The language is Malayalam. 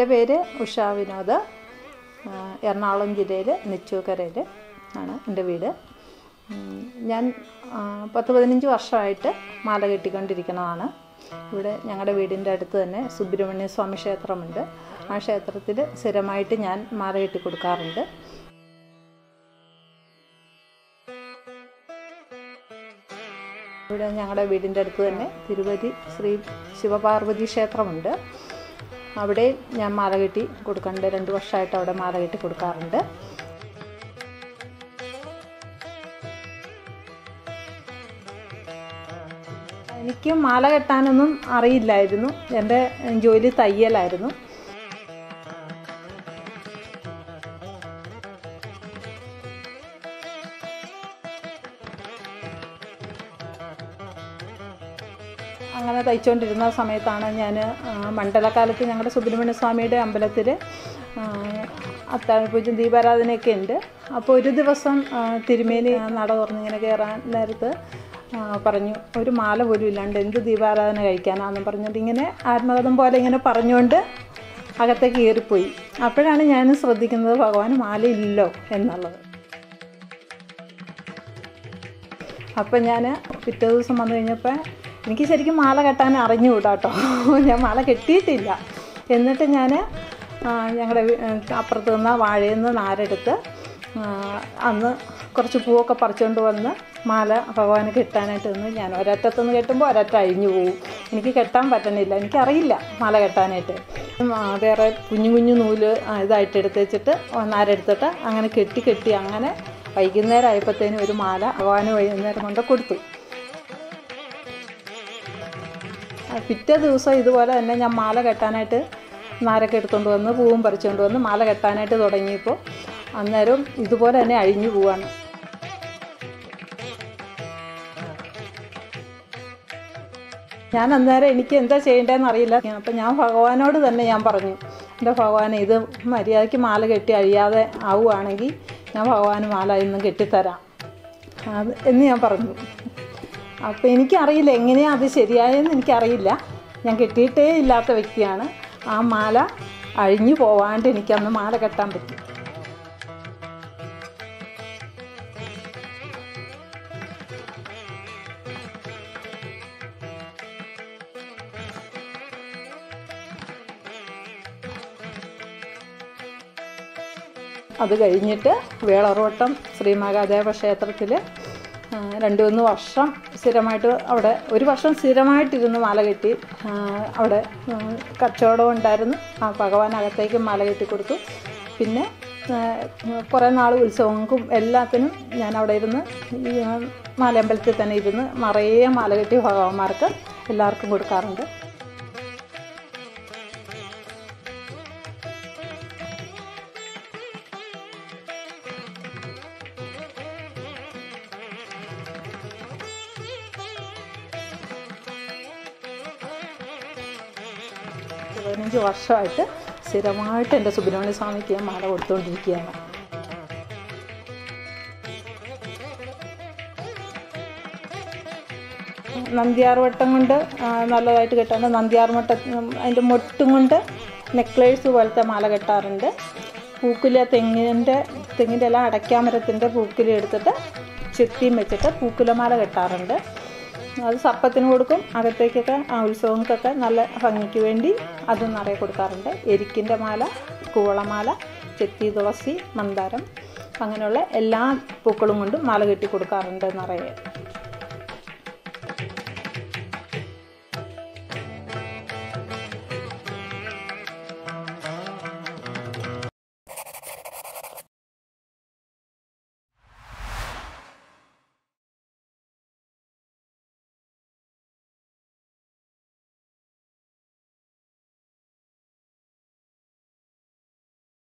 എൻ്റെ പേര് ഉഷ വിനോദ് ആ, എറണാകുളം ജില്ലയിൽ നെച്ചൂക്കരയിൽ ആണ് എൻ്റെ വീട് ഉം, ഞാൻ ആ, പത്ത് പതിനഞ്ച് വർഷമായിട്ട് മാല കെട്ടിക്കൊണ്ടിരിക്കുന്നതാണ് ഇവിടെ ഞങ്ങളുടെ വീടിൻ്റെ അടുത്ത് തന്നെ സുബ്രഹ്മണ്യ സ്വാമി ക്ഷേത്രമുണ്ട് ആ ക്ഷേത്രത്തിൽ സ്ഥിരമായിട്ട് ഞാൻ മാല കെട്ടി കൊടുക്കാറുണ്ട് ഇവിടെ ഞങ്ങളുടെ വീടിൻ്റെ അടുത്ത് തന്നെ തിരുവരി ശ്രീ ശിവപാർവതി ക്ഷേത്രമുണ്ട് അവിടെ ഞാൻ മാല കെട്ടി കൊടുക്കാറുണ്ട് രണ്ട് വർഷമായിട്ട് അവിടെ മാല കെട്ടി കൊടുക്കാറുണ്ട് എനിക്ക് മാല കെട്ടാനൊന്നും അറിയില്ലായിരുന്നു എൻ്റെ ജോലി തയ്യലായിരുന്നു അങ്ങനെ തയ്ച്ചുകൊണ്ടിരുന്ന സമയത്താണ് ഞാൻ മണ്ഡലകാലത്ത് ഞങ്ങളുടെ സുബ്രഹ്മണ്യ സ്വാമിയുടെ അമ്പലത്തിൽ അത്താഴപൂജ ദീപാരാധനയൊക്കെ ഉണ്ട് അപ്പോൾ ഒരു ദിവസം ആ, തിരുമേനി നട തുറന്നിങ്ങനെ കയറാൻ നേരത്ത് ആ, പറഞ്ഞു ഒരു മാല പോലും ഇല്ലാണ്ട് എന്ത് ദീപാരാധന കഴിക്കാനാണെന്ന് പറഞ്ഞിട്ട് ഇങ്ങനെ ആത്മകഥം പോലെ ഇങ്ങനെ പറഞ്ഞുകൊണ്ട് അകത്തേക്ക് കയറിപ്പോയി അപ്പോഴാണ് ഞാൻ ശ്രദ്ധിക്കുന്നത് ഭഗവാൻ മാലയില്ലല്ലോ എന്നുള്ളത് അപ്പം ഞാൻ പിറ്റേ ദിവസം വന്നു കഴിഞ്ഞപ്പോൾ എനിക്ക് ശരിക്കും മാല കെട്ടാൻ അറിഞ്ഞുകൂടാ കേട്ടോ ഞാൻ മാല കെട്ടിയിട്ടില്ല എന്നിട്ട് ഞാൻ ഞങ്ങളുടെ അപ്പുറത്ത് നിന്ന് വാഴയിൽ നിന്ന് നാരെടുത്ത് ആ, അന്ന് കുറച്ച് പൂവൊക്കെ പറിച്ചുകൊണ്ട് വന്ന് മാല ഭഗവാന് കെട്ടാനായിട്ട് നിന്ന് ഞാൻ ഒരറ്റത്തുനിന്ന് കെട്ടുമ്പോൾ ഒരറ്റ അഴിഞ്ഞു പോവും എനിക്ക് കെട്ടാൻ പറ്റണില്ല എനിക്കറിയില്ല മാല കെട്ടാനായിട്ട് ഉം, ആ, വേറെ കുഞ്ഞു കുഞ്ഞു നൂല് ആ, ഇതായിട്ട് എടുത്ത് വെച്ചിട്ട് നാരെടുത്തിട്ട് അങ്ങനെ കെട്ടി കെട്ടി അങ്ങനെ വൈകുന്നേരം ആയപ്പോഴത്തേനും ഒരു മാല ഭഗവാന് വൈകുന്നേരം കൊണ്ട് കൊടുത്തു ആ, പിറ്റേ ദിവസം ഇതുപോലെ തന്നെ ഞാൻ മാല കെട്ടാനായിട്ട് നാരൊക്കെ എടുത്തുകൊണ്ട് വന്ന് പൂവും പറിച്ചുകൊണ്ട് വന്ന് മാല കെട്ടാനായിട്ട് തുടങ്ങിയപ്പോൾ അന്നേരം ഇതുപോലെ തന്നെ അഴിഞ്ഞു പോവാണ് ഞാൻ അന്നേരം എനിക്ക് എന്താ ചെയ്യേണ്ടതെന്ന് അറിയില്ല അപ്പം ഞാൻ ഭഗവാനോട് തന്നെ ഞാൻ പറഞ്ഞു എൻ്റെ ഭഗവാനെ ഇത് മര്യാദയ്ക്ക് മാല കെട്ടി അഴിയാതെ ആവുകയാണെങ്കിൽ ഞാൻ ഭഗവാന് മാല ഇന്ന് കെട്ടിത്തരാം അത് എന്ന് ഞാൻ പറഞ്ഞു അപ്പോൾ എനിക്കറിയില്ല എങ്ങനെയാണ് അത് ശരിയായെന്ന് എനിക്കറിയില്ല ഞാൻ കെട്ടിയിട്ടേ ഇല്ലാത്ത വ്യക്തിയാണ് ആ മാല അഴിഞ്ഞു പോവാണ്ട് എനിക്കന്ന് മാല കെട്ടാൻ പറ്റി അത് കഴിഞ്ഞിട്ട് വേളറോട്ടം ശ്രീ മഹാദേവ ക്ഷേത്രത്തിൽ രണ്ട് മൂന്ന് വർഷം സ്ഥിരമായിട്ട് അവിടെ ഒരു വർഷം സ്ഥിരമായിട്ടിരുന്ന് മാല കെട്ടി ആ, അവിടെ ഉം, കച്ചവടം ഉണ്ടായിരുന്നു ആ ഭഗവാൻ അകത്തേക്ക് മാല കെട്ടി കൊടുത്തു പിന്നെ ആ, കുറേ നാൾ ഉത്സവങ്ങൾക്കും എല്ലാത്തിനും ഞാൻ അവിടെ ഇരുന്ന് ഈ ആ, മാലയമ്പലത്തിൽ തന്നെ ഇരുന്ന് നിറയെ മാല കെട്ടി ഭഗവാന്മാർക്ക് എല്ലാവർക്കും കൊടുക്കാറുണ്ട് പതിനഞ്ച് വർഷമായിട്ട് സ്ഥിരമായിട്ട് എൻ്റെ സുബ്രഹ്മണ്യ സ്വാമിക്ക് ഞാൻ മാല കൊടുത്തുകൊണ്ടിരിക്കുകയാണ് നന്ദിയാർവട്ടം കൊണ്ട് ആ, നല്ലതായിട്ട് കെട്ടാറുണ്ട് നന്ദിയാർവട്ടം അതിൻ്റെ മൊട്ടും കൊണ്ട് നെക്ലേഴ്സ് പോലത്തെ മാല കെട്ടാറുണ്ട് പൂക്കുല തെങ്ങിൻ്റെ തെങ്ങിൻ്റെ ഇല അടയ്ക്കാമരത്തിൻ്റെ പൂക്കുല എടുത്തിട്ട് ചെത്തിയും വെച്ചിട്ട് പൂക്കുലമാല കെട്ടാറുണ്ട് അത് സർപ്പത്തിന് കൊടുക്കും അകത്തേക്കൊക്കെ ആ ഉത്സവങ്ങൾക്കൊക്കെ നല്ല ഭംഗിക്ക് വേണ്ടി അത് നിറയെ കൊടുക്കാറുണ്ട് എരിക്കിൻ്റെ മാല കൂവളമാല ചെത്തി തുളസി മന്ദാരം അങ്ങനെയുള്ള എല്ലാ പൂക്കളും കൊണ്ടും മാല കെട്ടി കൊടുക്കാറുണ്ട് നിറയെ